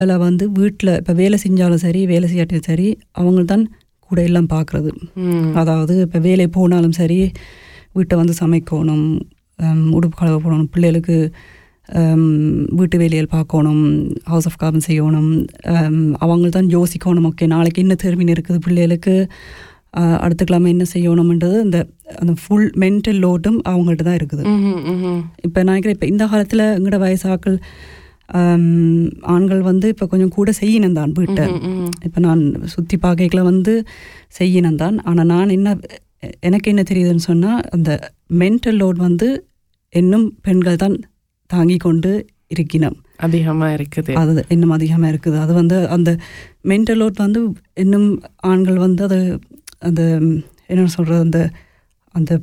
அதில் வந்து வீட்டில் இப்போ வேலை செஞ்சாலும் சரி வேலை செய்யாட்டியும் சரி அவங்க தான் கூட எல்லாம் பார்க்குறது ம். அதாவது இப்போ வேலை போனாலும் சரி வீட்டை வந்து சமைக்கணும் ஹம், உடுப்பு கழுவ போடணும் பிள்ளைகளுக்கு ஹம், வீட்டு வேலைகள் பார்க்கணும் ஹவுஸ் ஆஃப் கார்பன் செய்யணும் அவங்க தான் யோசிக்கணும் ஓகே நாளைக்கு என்ன தெரிவின் இருக்குது பிள்ளைகளுக்கு அஹ், அடுத்த கிழமை என்ன செய்யணும்ன்றது அந்த அந்த ஃபுல் மென்டல் லோடும் அவங்கள்ட்ட தான் இருக்குது ம்ஹும், ம்ஹும். இப்போ நான் நினைக்கிறேன் இப்போ இந்த காலத்தில் எங்களோட வயசாக்கள் ஹம், ஆண்கள் வந்து இப்போ கொஞ்சம் கூட செய்யணும் தான் வீட்டை ம், ம். இப்போ நான் சுற்றி பார்க்கல வந்து செய்யணும் தான் ஆனால் நான் என்ன எ- எனக்கு என்ன தெரியுதுன்னு சொன்னால் அந்த மென்டல் லோட் வந்து இன்னும் பெண்கள் தான் தாங்கி கொண்டு இருக்கணும் அதிகமா இருக்குது அது இன்னும் அதிகமாக இருக்குது அது வந்து அந்த மென்டல் லோட் வந்து இன்னும் ஆண்கள் வந்து அது அந்த ம், என்ன சொல்கிறது அந்த அந்த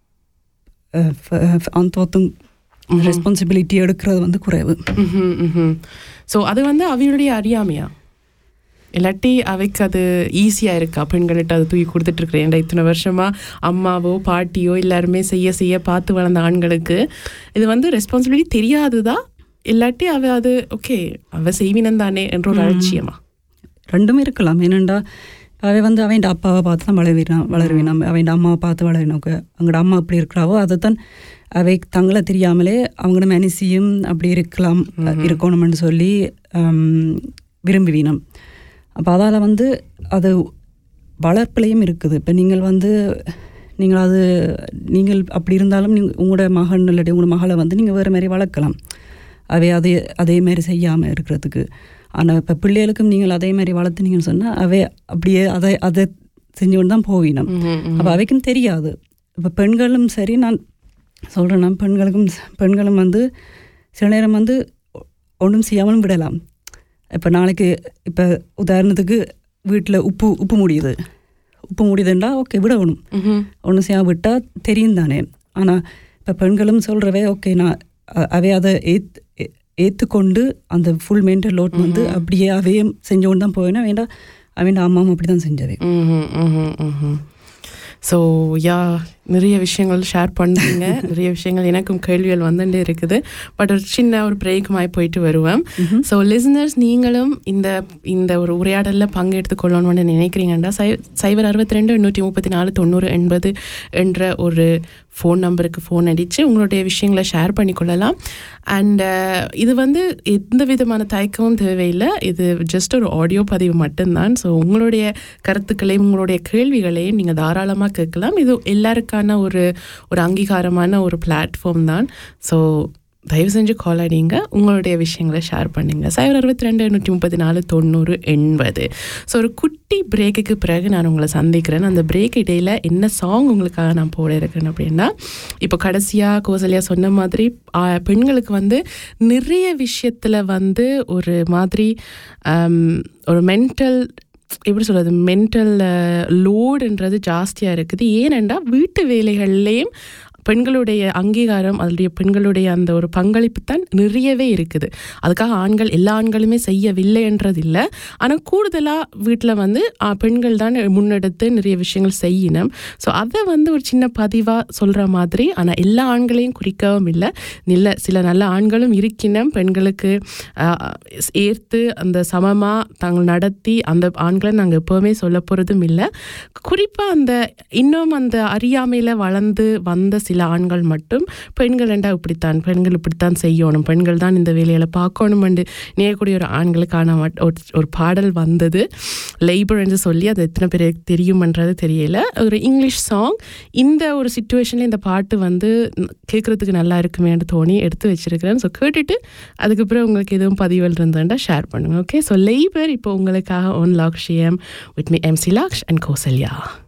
அந்தோத்தும் ரெஸ்பான்சிபிலிட்டி எடுக்கிறது வந்து குறைவு ஸோ அது வந்து அவளுடைய அறியாமையா இல்லாட்டி அவைக்கு அது ஈஸியா இருக்கா பெண்கள்கிட்ட அது தூக்கி கொடுத்துட்டு இருக்கிறேன் ஏன்டா இத்தனை வருஷமா அம்மாவோ பாட்டியோ எல்லாருமே செய்ய செய்ய பார்த்து வளர்ந்த ஆண்களுக்கு இது வந்து ரெஸ்பான்சிபிலிட்டி தெரியாதுதா இல்லாட்டி அவ அது ஓகே அவ செய்வினம் தானே என்ற ஒரு அலட்சியமா ரெண்டுமே இருக்கலாம் ஏனெண்டா அவை வந்து அவன் அப்பாவை பார்த்து தான் வளர்வினான் வளருவினான் அவன் அம்மாவை பார்த்து வளரினோக்கு அவங்களோட அம்மா அப்படி இருக்கிறாவோ அதை தான் அவை தங்களை தெரியாமலே அவங்களோட மனசியும் அப்படி இருக்கலாம் இருக்கணும்னு சொல்லி ஹம், விரும்புவினம் அப்போ அதால் வந்து அது வளர்ப்புலையும் இருக்குது இப்போ நீங்கள் வந்து நீங்கள் அது நீங்கள் அப்படி இருந்தாலும் நீங்கள் உங்களோட மகன் இல்லாட்டி உங்களோட மகளை வந்து நீங்கள் வேறு மாதிரி வளர்க்கலாம் அவை அதே அதே மாதிரி செய்யாமல் இருக்கிறதுக்கு ஆனால் இப்போ பிள்ளைகளுக்கும் நீங்கள் அதே மாதிரி வளர்த்துனீங்கன்னு சொன்னால் அவை அப்படியே அதை அதை செஞ்சு கொண்டு தான் போவினம் அப்போ அவைக்கும் தெரியாது இப்போ பெண்களும் சரி நான் சொல்கிறேன்னா பெண்களுக்கும் பெண்களும் வந்து சில நேரம் வந்து ஒன்றும் செய்யாமலும் விடலாம் இப்போ நாளைக்கு இப்போ உதாரணத்துக்கு வீட்டில் உப்பு உப்பு முடியுது உப்பு முடியுதுண்டா ஓகே விடணும் ஒன்றும் செய்யாம விட்டால் தெரியும் தானே ஆனால் இப்போ பெண்களும் சொல்கிறவே ஓகே நான் அ- அவை அதை ஏத் ஏ- ஏற்றுக்கொண்டு அந்த ஃபுல் மென்டல் லோட் வந்து அப்படியே அவையும் செஞ்சோன்னு தான் போவேன்னா வேண்டாம் அவன் அம்மாவும் அப்படி தான் செஞ்சவே ஸோ யா நிறைய விஷயங்கள் ஷேர் பண்ணுறீங்க நிறைய விஷயங்கள் எனக்கும் கேள்விகள் வந்துட்டே இருக்குது பட் ஒரு சின்ன ஒரு பிரேக் மாதிரி போயிட்டு வருவேன் ஸோ லிசனர்ஸ் நீங்களும் இந்த இந்த ஒரு உரையாடலில் பங்கெடுத்து கொள்ளணும்னு நினைக்கிறீங்கன்னா சை சைபர் அறுபத்தி ரெண்டு எண்ணூற்றி முப்பத்தி நாலு தொண்ணூறு எண்பது என்ற ஒரு ஃபோன் நம்பருக்கு ஃபோன் அடித்து உங்களுடைய விஷயங்களை ஷேர் பண்ணிக்கொள்ளலாம் அண்ட் இது வந்து எந்த விதமான தயக்கமும் தேவையில்லை இது ஜஸ்ட் ஒரு ஆடியோ பதிவு மட்டும்தான் ஸோ உங்களுடைய கருத்துக்களையும் உங்களுடைய கேள்விகளையும் நீங்கள் தாராளமாக கேட்கலாம் இது எல்லாருக்கான ஒரு ஒரு அங்கீகாரமான ஒரு பிளாட்ஃபார்ம் தான் ஸோ தயவு செஞ்சு கால் அடிங்க உங்களுடைய விஷயங்களை ஷேர் பண்ணுங்க சைபர் அறுபத்தி ரெண்டு எண்ணூற்றி முப்பத்தி நாலு தொண்ணூறு எண்பது ஸோ ஒரு குட்டி பிரேக்குக்கு பிறகு நான் உங்களை சந்திக்கிறேன் அந்த பிரேக் இடையில் என்ன சாங் உங்களுக்காக நான் போட இருக்கேன் அப்படின்னா இப்போ கடைசியாக கோசலியா சொன்ன மாதிரி ஆ, பெண்களுக்கு வந்து நிறைய விஷயத்தில் வந்து ஒரு மாதிரி ஆம், ஒரு மென்டல் எப்படி சொல்கிறது மென்டல் லோடுன்றது ஜாஸ்தியாக இருக்குது ஏனெண்டா வீட்டு வேலைகள்லேயும் பெண்களுடைய அங்கீகாரம் அதனுடைய பெண்களுடைய அந்த ஒரு பங்களிப்பு தான் நிறையவே இருக்குது அதுக்காக ஆண்கள் எல்லா ஆண்களுமே செய்யவில்லைன்றது இல்லை ஆனால் கூடுதலாக வீட்டில் வந்து ஆ, பெண்கள் தான் முன்னெடுத்து நிறைய விஷயங்கள் செய்யணும் ஸோ அதை வந்து ஒரு சின்ன பதிவாக சொல்கிற மாதிரி ஆனால் எல்லா ஆண்களையும் குறிக்கவும் இல்லை நில சில நல்ல ஆண்களும் இருக்கினம் பெண்களுக்கு ஆ, ஏற்று அந்த சமமாக தாங்கள் நடத்தி அந்த ஆண்களை நாங்கள் எப்போவுமே சொல்ல போகிறதும் இல்லை குறிப்பாக அந்த இன்னும் அந்த அறியாமையில் வளர்ந்து வந்த சில ஆண்கள் மட்டும் பெண்கள் என்றா இப்படித்தான் பெண்கள் இப்படித்தான் செய்யணும் பெண்கள் தான் இந்த வேலைகளை பார்க்கணும் என்று நேரக்கூடிய ஒரு ஆண்களுக்கான மட்- ஒரு- ஒரு பாடல் வந்தது லேபர் என்று சொல்லி அது எத்தனை பேருக்கு தெரியுமன்றது தெரியல ஒரு இங்கிலீஷ் சாங் இந்த ஒரு சுச்சுவேஷனில் இந்த பாட்டு வந்து கேட்குறதுக்கு நல்லா இருக்குமேன்னு தோணி எடுத்து வச்சிருக்கிறேன் ஸோ கேட்டுட்டு அதுக்கப்புறம் உங்களுக்கு எதுவும் பதிவுகள் இருந்ததுன்னா ஷேர் பண்ணுங்க ஓகே ஸோ லேபர் இப்போ உங்களுக்காக one Lakshyam with me MC Laksh and Kausalya